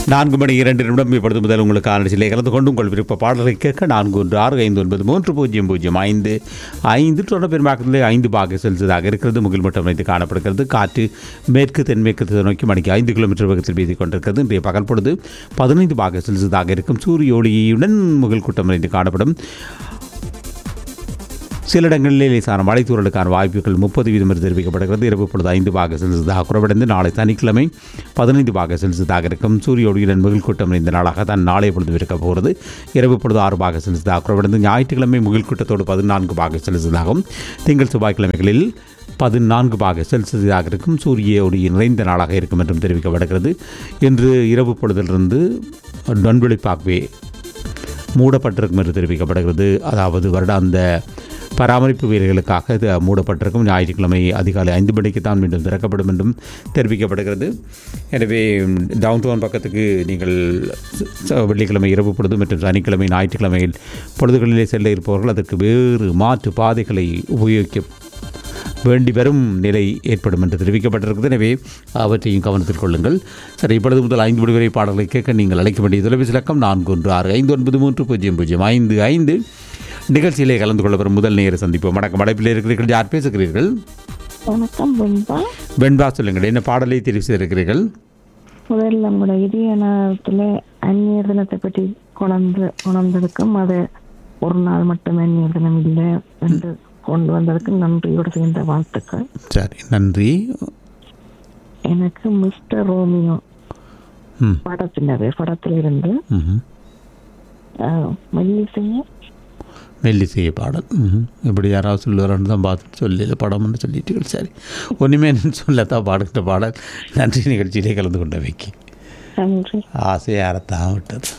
நான்கு மணி இரண்டு நிமிடம் இப்பொழுது முதல் உங்களுக்கு ஆலோசனை கலந்து கொண்டு உங்கள் விருப்ப பாடலை கேட்க நான்கு ஒன்று ஆறு ஐந்து ஒன்பது மூன்று பூஜ்ஜியம் பூஜ்ஜியம் ஐந்து ஐந்து தொடர் பெருமாக்கத்தில் ஐந்து பாக செல்சியஸாக இருக்கிறது முகில் மட்டும் வைத்து காணப்படுகிறது காற்று மேற்கு தென்மேற்கு திசை நோக்கி மணிக்கு ஐந்து கிலோமீட்டர் வேகத்தில் வீசி கொண்டிருக்கிறது இன்றைய பகல் பொழுது பதினைந்து பாக செல்சியஸாக இருக்கும் சூரிய ஒளியுடன் முகில் கூட்டம் வைத்து காணப்படும் சில இடங்களில் லேசான மழைத்தூரலுக்கான வாய்ப்புகள் முப்பது வீதம் என்று தெரிவிக்கப்படுகிறது இரவு பொழுது ஐந்து பாக செல்சியஸாக குறைவடைந்து நாளை சனிக்கிழமை பதினைந்து பாக செல்சியஸாக இருக்கும் சூரிய ஒளியுடன் முகில் கூட்டம் நிறைந்த நாளாக தான் நாளைய பொழுது இருக்க போகிறது இரவு பொழுது ஆறு பாக செல்சியஸாக குறைவடைந்து ஞாயிற்றுக்கிழமை முகில் கூட்டத்தோடு பதினான்கு பாக செல்சியஸாகவும் திங்கள் செவ்வாய்க்கிழமைகளில் பதினான்கு பாக செல்சியஸாக இருக்கும் சூரிய ஒளி நிறைந்த நாளாக இருக்கும் என்றும் தெரிவிக்கப்படுகிறது இன்று இரவு பொழுதிலிருந்து டொன்வெளி பாக்வே மூடப்பட்டிருக்கும் என்று தெரிவிக்கப்படுகிறது அதாவது வருடாந்த பராமரிப்பு வீரர்களுக்காக இது மூடப்பட்டிருக்கும் ஞாயிற்றுக்கிழமை அதிகாலை ஐந்து மணிக்கு தான் மீண்டும் திறக்கப்படும் என்றும் தெரிவிக்கப்படுகிறது எனவே டவுன் டவுன் பக்கத்துக்கு நீங்கள் ச- வெள்ளிக்கிழமை இரவு பொழுது மற்றும் சனிக்கிழமை ஞாயிற்றுக்கிழமையில் பொழுதுகளிலே செல்ல இருப்பவர்கள் அதற்கு வேறு மாற்று பாதைகளை உபயோகிக்க வேண்டி வரும் நிலை ஏற்படும் என்று தெரிவிக்கப்பட்டிருக்கிறது எனவே அவற்றையும் கவனத்தில் கொள்ளுங்கள் சரி இப்பொழுது முதல் ஐந்து மணி வரை பாடல்களை கேட்க நீங்கள் அழைக்க வேண்டிய தொலைபேசி இலக்கம் நான்கு ஒன்று ஆறு ஐந்து ஒன்பது மூன்று பூஜ்ஜியம் பூஜ்ஜியம் ஐந்து ஐந்து நிகழ்ச்சியிலே கலந்து கொள்ள வரும் முதல் நேர சந்திப்போம் வணக்கம் அடைப்பில் இருக்கிறீர்கள் யார் பேசுகிறீர்கள் வணக்கம் வெண்பா வெண்பா சொல்லுங்கள் என்ன பாடலை தெரிவு செய்திருக்கிறீர்கள் முதல்ல நம்மளோட இதய நேரத்தில் அந்நியர் தினத்தை பற்றி கொண்டு கொண்டதுக்கும் அது ஒரு நாள் மட்டும் அந்நியர் தினம் இல்லை என்று கொண்டு வந்ததுக்கு நன்றியோடு சேர்ந்த வாழ்த்துக்கள் சரி நன்றி எனக்கு மிஸ்டர் ரோமியோ ம் படத்தினது படத்தில் இருந்து ம்ஹும். அஹ், மெல்லிசைய மெல்லிசைய பாடல் ம்ஹும். இப்படி யாராவது சொல்லுவாரன்னு தான் பார்த்துட்டு சொல்லல படம்னு சொல்லிட்டு சரி ஒன்றுமே சொல்லத்தான் பாடுகின்ற பாடல் நன்றி நிகழ்ச்சியிலே கலந்து கொண்ட வைக்கி நன்றி ஆசையை அறத்தான் விட்டது